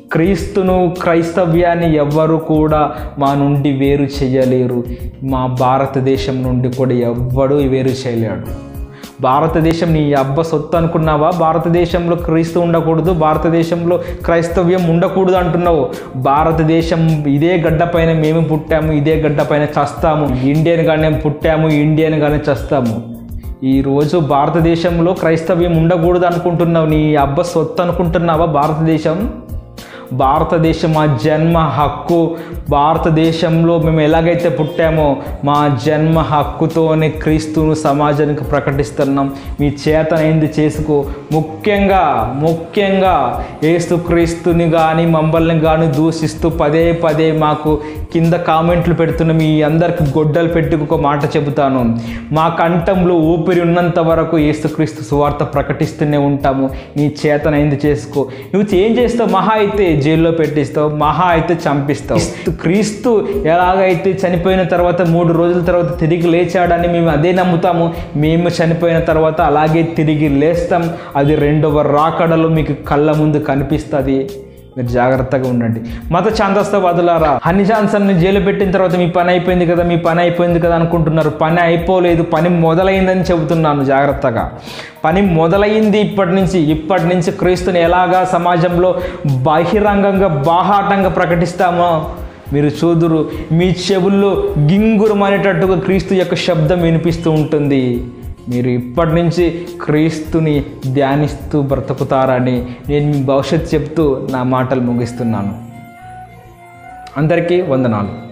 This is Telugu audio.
క్రీస్తును క్రైస్తవ్యాన్ని ఎవ్వరు కూడా మా నుండి వేరు చేయలేరు మా భారతదేశం నుండి కూడా ఎవ్వడు వేరు చేయలేడు భారతదేశం నీ అబ్బ సొత్తు అనుకున్నావా భారతదేశంలో క్రీస్తు ఉండకూడదు భారతదేశంలో క్రైస్తవ్యం ఉండకూడదు అంటున్నావు భారతదేశం ఇదే గడ్డ పైన మేము పుట్టాము ఇదే గడ్డ పైన చస్తాము ఇండియన్గానే పుట్టాము ఇండియన్గానే చస్తాము ఈరోజు భారతదేశంలో క్రైస్తవ్యం ఉండకూడదు అనుకుంటున్నావు నీ అబ్బ సొత్తు అనుకుంటున్నావా భారతదేశం భారతదేశం మా జన్మ హక్కు భారతదేశంలో మేము ఎలాగైతే పుట్టామో మా జన్మ హక్కుతోనే క్రీస్తును సమాజానికి ప్రకటిస్తున్నాం మీ చేతనైంది చేసుకో ముఖ్యంగా ముఖ్యంగా ఏసు క్రీస్తుని కానీ మమ్మల్ని కానీ దూషిస్తూ పదే పదే మాకు కింద కామెంట్లు పెడుతున్న మీ అందరికి గొడ్డలు పెట్టి ఒక మాట చెబుతాను మా కంఠంలో ఊపిరి ఉన్నంత వరకు ఏసుక్రీస్తు సువార్త ప్రకటిస్తూనే ఉంటాము నీ చేతనైంది చేసుకో నువ్వు ఏం చేస్తావు మహా అయితే జైల్లో పెట్టిస్తావు మహా అయితే చంపిస్తావు క్రీస్తు ఎలాగైతే చనిపోయిన తర్వాత మూడు రోజుల తర్వాత తిరిగి లేచాడని మేము అదే నమ్ముతాము మేము చనిపోయిన తర్వాత అలాగే తిరిగి లేస్తాం అది రెండవ రాకడలో మీకు కళ్ళ ముందు కనిపిస్తుంది మీరు జాగ్రత్తగా ఉండండి మత ఛాందస్తవాదులారా హనీ జాన్సన్ని జైలు పెట్టిన తర్వాత మీ పని అయిపోయింది కదా మీ పని అయిపోయింది కదా అనుకుంటున్నారు పని అయిపోలేదు పని మొదలైందని చెబుతున్నాను జాగ్రత్తగా పని మొదలైంది ఇప్పటి నుంచి ఇప్పటి నుంచి క్రీస్తుని ఎలాగా సమాజంలో బహిరంగంగా బాహాటంగా ప్రకటిస్తామో మీరు చూదురు మీ చెవుల్లో గింగురమనేటట్టుగా క్రీస్తు యొక్క శబ్దం వినిపిస్తూ ఉంటుంది మీరు ఇప్పటి నుంచి క్రీస్తుని ధ్యానిస్తూ బ్రతుకుతారని నేను మీ భవిష్యత్తు చెప్తూ నా మాటలు ముగిస్తున్నాను అందరికీ వందనాలు